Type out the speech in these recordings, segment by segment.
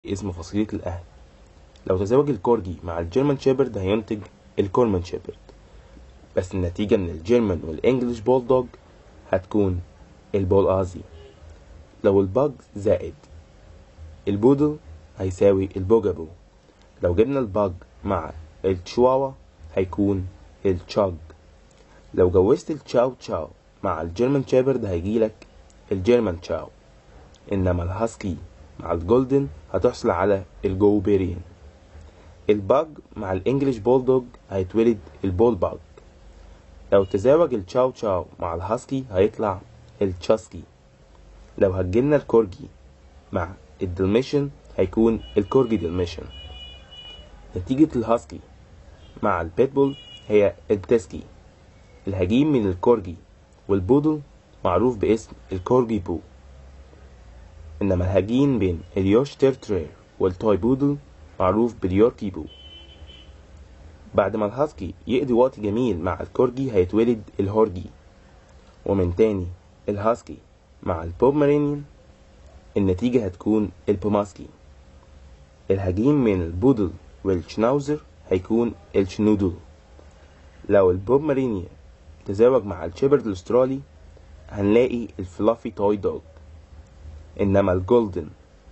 اسم فصيلة الأهل لو تزوج الكورجي مع الجيرمان شيبرد هينتج الكورمان شيبرد بس النتيجة من الجيرمان والإنجليش بولدوج هتكون البول آزي لو الباج زائد البودل هيساوي البوجابو لو جبنا الباج مع التشواوا هيكون التشاج لو جوزت التشاو تشاو مع الجيرمان شيبرد هيجيلك الجيرمان تشاو إنما الهاسكي مع الجولدن هتحصل على الجوبيريان الباج مع الانجليش بولدوج هيتولد البول باج لو تزاوج التشاو تشاو مع الهاسكي هيطلع التشاسكي لو هتجيلنا الكورجي مع الدلميشن هيكون الكورجي دلميشن نتيجة الهاسكي مع البيتبول هي التسكي الهجين من الكورجي والبودل معروف باسم الكورجي بو إنما الهجين بين اليوش تيرترير والتوي بودل معروف باليوركي بو بعد ما الهاسكي يقضي وقت جميل مع الكورجي هيتولد الهورجي ومن تاني الهاسكي مع البومرينيان النتيجة هتكون البوماسكي الهجين من البودل والشناوزر هيكون الشنودل لو البومرينيان تزاوج مع الشيبرد الأسترالي هنلاقي الفلافي توي دوج إنما الجولدن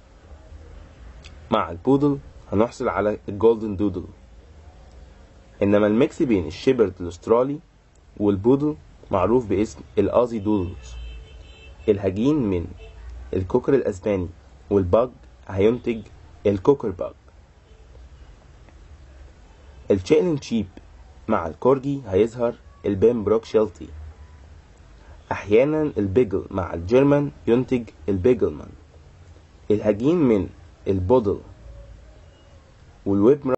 مع البودل هنحصل على الجولدن دودل إنما الميكس بين الشيبرد الأسترالي والبودل معروف باسم الآزي دودلز الهجين من الكوكر الأسباني والباج هينتج الكوكر باج التشيلن شيب مع الكورجي هيظهر البيمبروك شيلتي أحيانا البيجل مع الجيرمان ينتج البيجلمان الهجين من البودل والويب